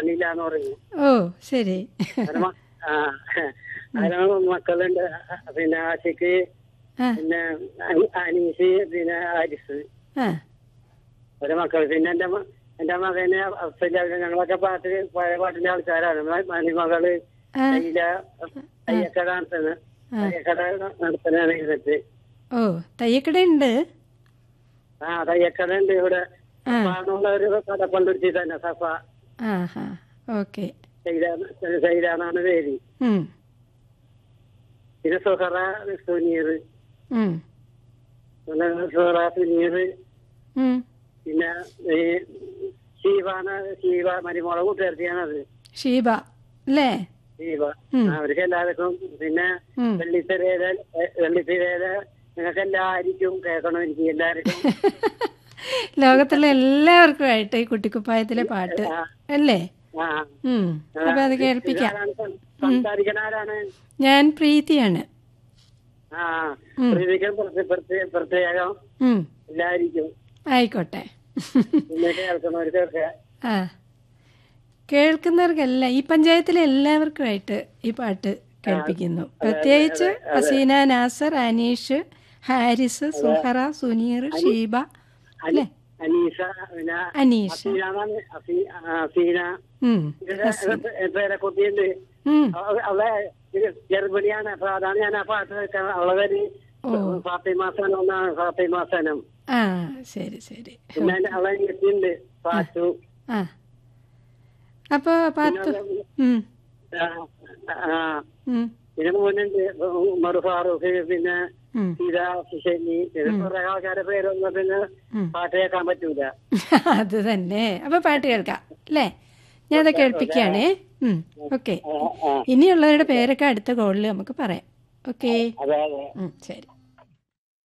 കിട്ടണില്ല എന്ന് പറയും ഓ ശരി അങ്ങനെ മ- ആ അങ്ങനെ മക്കളുണ്ട് പിന്നെ ആശയ്ക്ക് ആ പിന്നെ അനി- അനീഷ് പിന്നെ ആരിസ് ആ ഒരു മക്കൾ പിന്നെ എന്റെ മ- എന്റെ മകന് അഫ്സൽ ഞങ്ങളൊക്കെ പാട്ട് പഴയ പാട്ടിന്റെ ആൾക്കാരാണ് മ- മരുമകള് ആ തയ്യില തയ്യക്കട നടത്തുന്ന തയ്യക്കട നടത്തുന്നതാണ് ഇരുന്നിട്ട് ഓ തയ്യക്കടയുണ്ട് ആ തയ്യക്കട ഉണ്ട് ഇവിടെ ആ പാടുള്ള ഒരു കട കൊണ്ടുവരുത്തി തന്നെ സഫ ആ ഹാ ഓക്കെ സൈലാന്നാണ് പേര് ഉം പിന്നെ സുഹറ സുനീർ ഉം പിന്നെ സുഹറ സുനീർ ഉം പിന്നെ ഈ ശീവാണ് ശീവ മരുമോളെ കൂട്ടുകാർത്തിയാണത് ഷീബ അല്ലേ ശീവ ഉം. അവർക്ക് എല്ലാവർക്കും പിന്നെ ഉം വെള്ളിത്തിരയിലെ വെള്ളിത്തിരയിലെ നിങ്ങൾക്ക് എല്ലാവർക്കും കേൾക്കണം എനിക്ക് എല്ലാവർക്കും ലോകത്തുള്ള എല്ലാവർക്കുമായിട്ട് ഈ കുട്ടിക്കുപ്പായത്തിലെ പാട്ട് ആ, അല്ലേ ആ ഉം അപ്പൊ അത് കേൾപ്പിക്കാം ഇതാരാണ് സം- സംസാരിക്കണ ആരാണ് ഞാൻ പ്രീതിയാണ് ആ പ്രതിക്കും പ്രത്യേകം ഉം എല്ലാവർക്കും ആയിക്കോട്ടെ പിന്നെ കേൾക്കുന്നവർക്കൊക്കെ ആ കേൾക്കുന്നവർക്കല്ല ഈ പഞ്ചായത്തിലെ എല്ലാവർക്കുമായിട്ട് ഈ പാട്ട് കേൾപ്പിക്കുന്നു പ്രത്യേകിച്ച് ഹസീന നാസർ അനീഷ് ഹാരിസ് സുഹറ സുനീർ ഷീബ അല്ലേ അനീസ പിന്നെ അനീഷ് അഫീനാണ് അഫീ- ആ, അഫീന ഉം പേരെ കുട്ടിയുണ്ട് ഉം അവ- അവളെ ഇത് ഗർഭിണിയാണ് അപ്പൊ അതാണ് ഞാൻ ആ പാട്ട് വെക്കാൻ അവളെ പേര് ഫാത്തിമാസനം എന്നാണ് ഫാത്തിമാസനം ആ ശരി ശരി പിന്നെ അതിന്റെ അവളെ എത്തിയുണ്ട് പാച്ചു ആ അപ്പോൾ പാത്ത് ഉം ആ, ആ ഉം പിന്നെ മോനുണ്ട് ഉമർ ഫാറൂഖ് പിന്നെ ഉം സീത ഹുസൈനി പിന്നെ കുറെ ആൾക്കാരുടെ പേരൊന്നും പിന്നെ ഉം. പാട്ട് കേൾക്കാൻ പറ്റൂല അത് തന്നെ അപ്പൊ പാട്ട് കേൾക്കാം അല്ലേ ഞാൻ അത് കേൾപ്പിക്കുകയാണേ ഉം ഓക്കെ ആ, ആ, ഇനിയുള്ളവരുടെ പേരൊക്കെ അടുത്ത കോളിൽ നമുക്ക് പറയാം ഓക്കെ അതെ അതെ ഉം ശരി